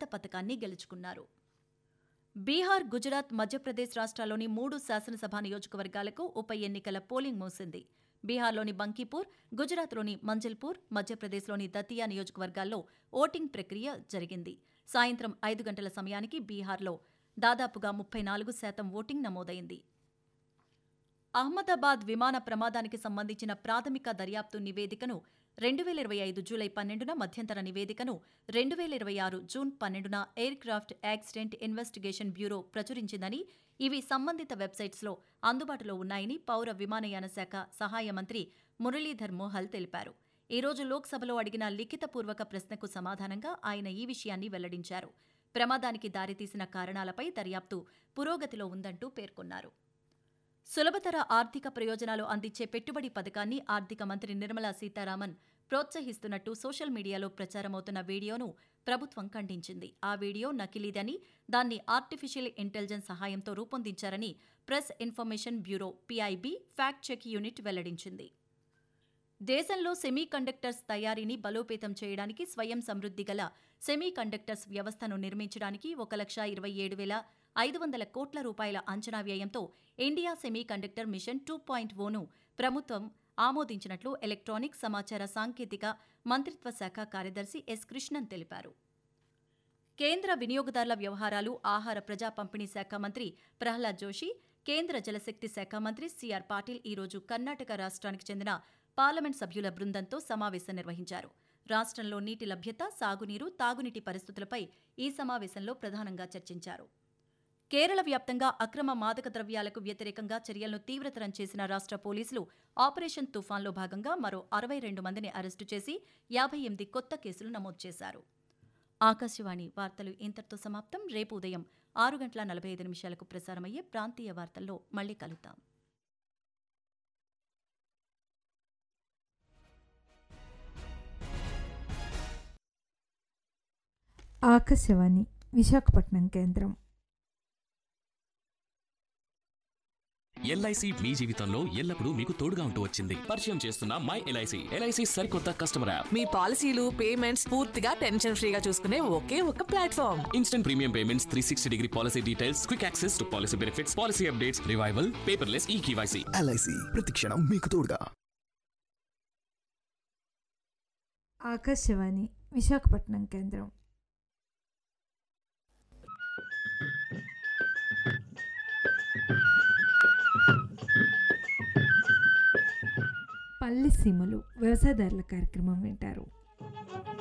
పథకాన్ని గెలుచుకున్నారు బీహార్ గుజరాత్ మధ్యప్రదేశ్ రాష్ట్రాల్లోని మూడు శాసనసభ నియోజకవర్గాలకు ఉప ఎన్నికల పోలింగ్ మూసింది బీహార్లోని బంకీపూర్ గుజరాత్లోని మంజల్పూర్ మధ్యప్రదేశ్లోని దతియా నియోజకవర్గాల్లో ఓటింగ్ ప్రక్రియ జరిగింది సాయంత్రం ఐదు గంటల సమయానికి బీహార్లో దాదాపుగా ముప్పై నాలుగు శాతం ఓటింగ్ నమోదైంది అహ్మదాబాద్ విమాన ప్రమాదానికి సంబంధించిన ప్రాథమిక దర్యాప్తు నివేదికను రెండు వేల ఇరవై ఐదు జూలై పన్నెండున మధ్యంతర నివేదికను రెండు వేల ఇరవై ఆరు జూన్ పన్నెండున aircraft accident investigation bureau ప్రచురించిందని ఇవి సంబంధిత వెబ్సైట్స్లో అందుబాటులో ఉన్నాయని పౌర విమానయాన శాఖ సహాయ మంత్రి మురళీధర్ మోహల్ తెలిపారు ఈ రోజు లోక్సభలో అడిగిన లిఖితపూర్వక ప్రశ్నకు సమాధానంగా ఆయన ఈ విషయాన్ని వెల్లడించారు ప్రమాదానికి దారితీసిన కారణాలపై దర్యాప్తు పురోగతిలో ఉందంటూ పేర్కొన్నారు సులభతర ఆర్థిక ప్రయోజనాలు అందించే పెట్టుబడి పథకాన్ని ఆర్థిక మంత్రి నిర్మలా సీతారామన్ ప్రోత్సహిస్తున్నట్టు సోషల్ మీడియాలో ప్రచారమవుతున్న వీడియోను ప్రభుత్వం ఖండించింది ఆ వీడియో నకిలీదని దాన్ని ఆర్టిఫిషియల్ ఇంటెలిజెన్స్ సహాయంతో రూపొందించారని press information bureau PIB fact check unit వెల్లడించింది దేశంలో సెమీ కండక్టర్స్ తయారీని బలోపేతం చేయడానికి స్వయం సమృద్ధి గల సెమీ కండక్టర్స్ వ్యవస్థను నిర్మించడానికి ఒక లక్ష ఇరవై ఏడు వేల ఐదు వందల కోట్ల రూపాయల అంచనా వ్యయంతో India semiconductor mission two point one ప్రభుత్వం ఆమోదించినట్లు ఎలక్ట్రానిక్ సమాచార సాంకేతిక మంత్రిత్వ శాఖ కార్యదర్శి ఎస్ కృష్ణన్ తెలిపారు కేంద్ర వినియోగదారుల వ్యవహారాలు ఆహార ప్రజా పంపిణీ శాఖ మంత్రి ప్రహ్లాద్ జోషి కేంద్ర జలశక్తి శాఖ మంత్రి సిఆర్ పాటిల్ ఈరోజు కర్ణాటక రాష్ట్రానికి చెందిన పార్లమెంట్ సభ్యుల బృందంతో సమావేశం నిర్వహించారు రాష్ట్రంలో నీటి లభ్యత సాగునీరు తాగునీటి పరిస్థితులపై ఈ సమావేశంలో ప్రధానంగా చర్చించారు కేరళ వ్యాప్తంగా అక్రమ మాదక ద్రవ్యాలకు వ్యతిరేకంగా చర్యలను తీవ్రతరం చేసిన రాష్ట్ర పోలీసులు ఆపరేషన్ తుఫాన్లో భాగంగా మరో అరవై రెండు మందిని అరెస్టు చేసి యాభై ఎనిమిది కొత్త కేసులు నమోదు చేశారు ఆకాశవాణి వార్తలు ఇంతటితో సమాప్తం రేపు ఉదయం ఆరు గంటల నలభై ఐదు నిమిషాలకు ప్రసారమయ్యే ప్రాంతీయ వార్తల్లో మళ్ళీ కలుద్దాం ఆకాశవాణి విశాఖపట్నం కేంద్రం ఎల్ఐసి మీ జీవితంలో ఎల్లప్పుడూ మీకు తోడుగా ఉంటూ వచ్చింది పరిచయం చేస్తున్న మై ఎల్ఐసి ఎల్ఐసి సరికొత్త కస్టమర్ యాప్ మీ పాలసీలు పేమెంట్స్ పూర్తిగా టెన్షన్ ఫ్రీగా చూసుకునే ఒకే ఒక platform instant premium payments three sixty degree policy details quick access to policy benefits policy updates revival paperless e KYC LIC ప్రతిక్షణం మీకు తోడుగా ఆకాశవాణి విశాఖపట్నం కేంద్రం పల్లి సీమలు వ్యవసాయదారుల కార్యక్రమం వింటారు